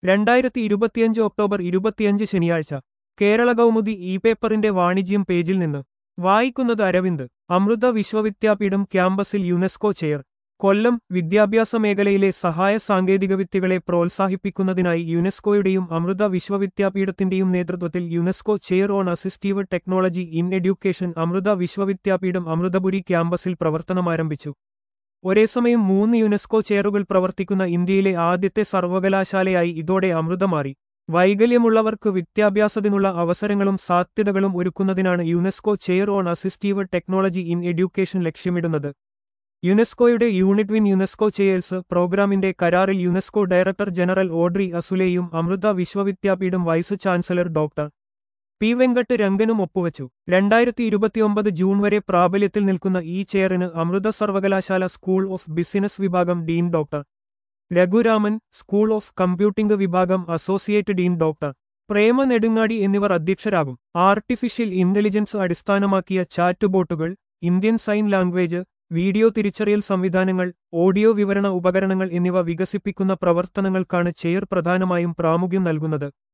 രണ്ടായിരത്തി ഇരുപത്തിയഞ്ച് ഒക്ടോബർ ഇരുപത്തിയഞ്ച് ശനിയാഴ്ച കേരള കൗമുദി ഇ പേപ്പറിന്റെ വാണിജ്യം പേജിൽ നിന്ന് വായിക്കുന്നത് അരവിന്ദ് അമൃത വിശ്വവിദ്യാപീഠം ക്യാമ്പസിൽ യുനെസ്കോ ചെയർ കൊല്ലം വിദ്യാഭ്യാസ മേഖലയിലെ സഹായ സാങ്കേതികവിദ്യകളെ പ്രോത്സാഹിപ്പിക്കുന്നതിനായി യുനെസ്കോയുടെയും അമൃത വിശ്വവിദ്യാപീഠത്തിന്റെയും നേതൃത്വത്തിൽ UNESCO chair on assistive technology in education Amrita Vishwavidyapeetham Amritapuri ക്യാമ്പസിൽ പ്രവർത്തനമാരംഭിച്ചു ഒരേസമയം മൂന്ന് യുനെസ്കോ ചെയറുകൾ പ്രവർത്തിക്കുന്ന ഇന്ത്യയിലെ ആദ്യത്തെ സർവകലാശാലയായി ഇതോടെ അമൃത മാറി വൈകല്യമുള്ളവർക്ക് വിദ്യാഭ്യാസത്തിനുള്ള അവസരങ്ങളും സാധ്യതകളും ഒരുക്കുന്നതിനാണ് UNESCO chair on assistive technology in education ലക്ഷ്യമിടുന്നത് യുനെസ്കോയുടെ യൂണിറ്റ് വിൻ യുനെസ്കോ ചെയേഴ്സ് പ്രോഗ്രാമിന്റെ കരാറിൽ യുനെസ്കോ ഡയറക്ടർ ജനറൽ ഓഡ്രി അസുലയും Amrita Vishwavidyapeetham vice chancellor doctor P Venkat രംഗനും ഒപ്പുവച്ചു രണ്ടായിരത്തി ഇരുപത്തിയൊമ്പത് ജൂൺ വരെ പ്രാബല്യത്തിൽ നിൽക്കുന്ന ഈ ചെയറിന് അമൃത സർവകലാശാല സ്കൂൾ ഓഫ് ബിസിനസ് വിഭാഗം dean doctor Raghuraman school of computing വിഭാഗം associate dean doctor Prema Nedungadi എന്നിവർ അധ്യക്ഷരാകും ആർട്ടിഫിഷ്യൽ ഇന്റലിജൻസ് അടിസ്ഥാനമാക്കിയ ചാറ്റ് ബോട്ടുകൾ ഇന്ത്യൻ സൈൻ ലാംഗ്വേജ് വീഡിയോ തിരിച്ചറിയൽ സംവിധാനങ്ങൾ ഓഡിയോ വിവരണ ഉപകരണങ്ങൾ എന്നിവ വികസിപ്പിക്കുന്ന പ്രവർത്തനങ്ങൾക്കാണ് ചെയർ പ്രധാനമായും പ്രാമുഖ്യം നൽകുന്നത്